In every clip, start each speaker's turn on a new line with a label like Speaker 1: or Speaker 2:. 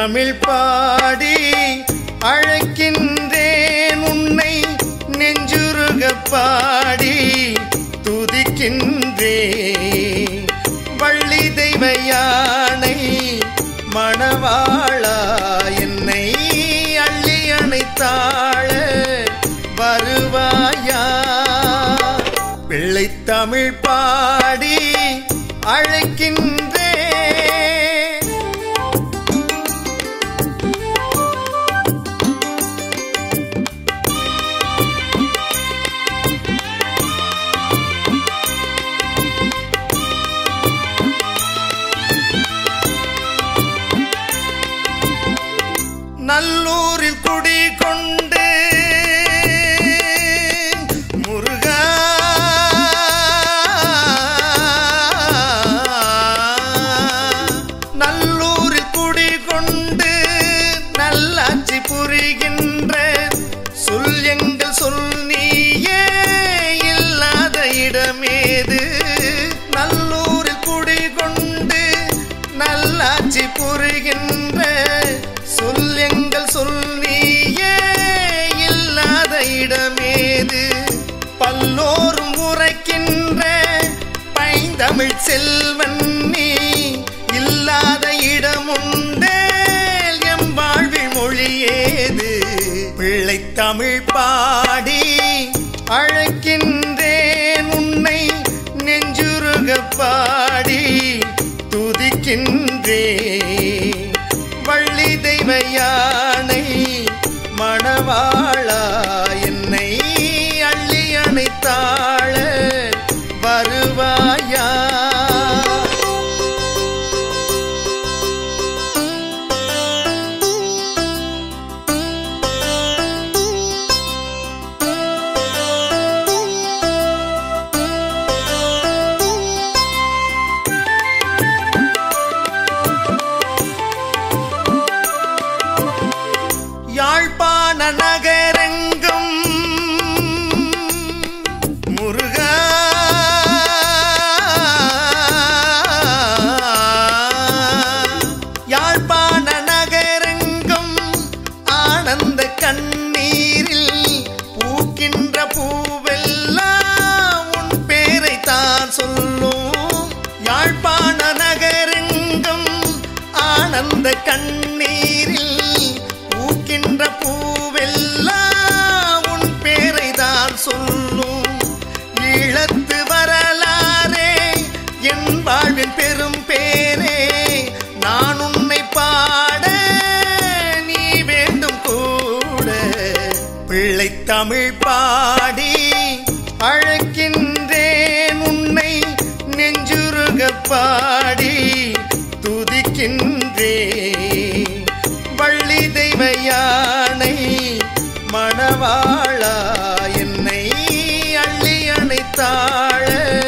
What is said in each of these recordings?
Speaker 1: தமிழ் பாடி அழைக்கின்றேன் உன்னை நெஞ்சுருக பாடி துதிக்கின்றேன் வள்ளி தெய்வ யானை மணவாளா என்னை அள்ளி அணைத்தாழ வருவாயா பிள்ளை தமிழ் பாடி அழைக்கின்றேன் நல்லூரில் குடி கொண்டு முருகா நல்லூரில் குடி கொண்டு நல்லாட்சி புரிகின்ற சொல் எங்கள் சொல் நீயே இல்லாத இடமேது நல்லூரில் குடி கொண்டு நல்லாட்சி புரிகின்ற சொல் எங்கள் சொல் நீயே இல்லாத இடமேது பல்லோரும் உரைக்கின்ற பைந்தமிழ் செல்வன் நீ இல்லாத இடமுண்டேல் எம் வாழ்வில் மொழியேது பிள்ளை தமிழ் பாடி அழைக்கின்றேன் உன்னை நெஞ்சுருக பாடி துதிக்கின்றேன் வள்ளி தெய்வ யானை மணவாளா என்னை அள்ளி அணைத்தாழ வருவாயா யாழ்ப்பாண நகரெங்கும் முருகா யாழ்ப்பாண நகரெங்கும் ஆனந்த கண்ணீரில் பூக்கின்ற பூவெல்லாம் உன் பேரை தான் சொல்லும் யாழ்ப்பாண நகரெங்கும் ஆனந்த கண்ணீரில் பூக்கின்ற பூவெல்லாம் உன் பேரை தான் சொல்லும் ஈழத்து வரலாறே என் வாழ்வின் பெரும் பேரே நான் உன்னை பாட நீ வேண்டும் கூட பிள்ளை தமிழ் பாடி அழைக்கின்றேன் உன்னை நெஞ்சுருக பாடி துதிக்கின்றேன் வள்ளி தெய்வ யானை மணவாளா என்னை அள்ளி அணைத்தாழ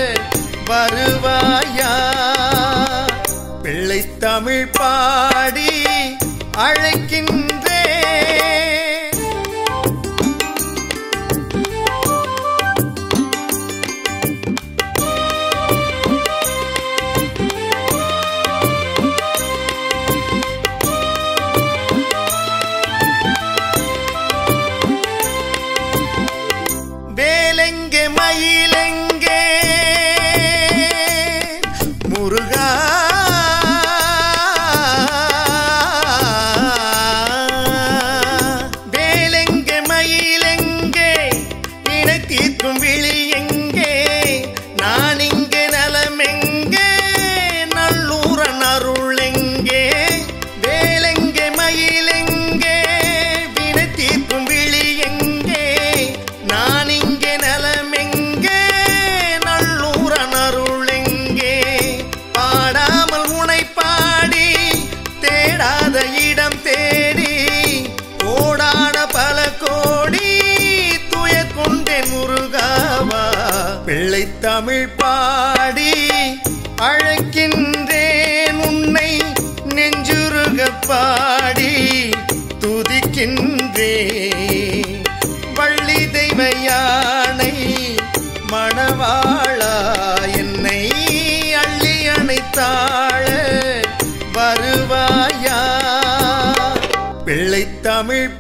Speaker 1: வருவாயா பிள்ளை தமிழ் பாடி அழைக்கின்றேன் வேலெங்கே மயிலெங்கே முருகா வேலெங்கே மயிலெங்கே இணை தீர்க்கும் விழி எங்கே நான் இங்கே நலமெங்கே நல்லூரன் அருள் எங்கே வேலெங்கே மயிலெங்கே வினை தீர்க்கும் விழி எங்கே நான் இங்கே நலமெங்கே நல்லூரன் அருள் எங்கே பாடாமல் உனை பாடி தேடாத இடம் தேடி ஓடான பல கோடி துய கொண்டேன் முருகாவா பிள்ளை தமிழ் பாடி அழைக்கின்றேன் உன்னை நெஞ்சுருக பாடி துதிக்கின்றேன் வள்ளி தெய்வ யானை மணவாளா என்னை அள்ளி அணைத்தாழ வருவாயா தமிழ்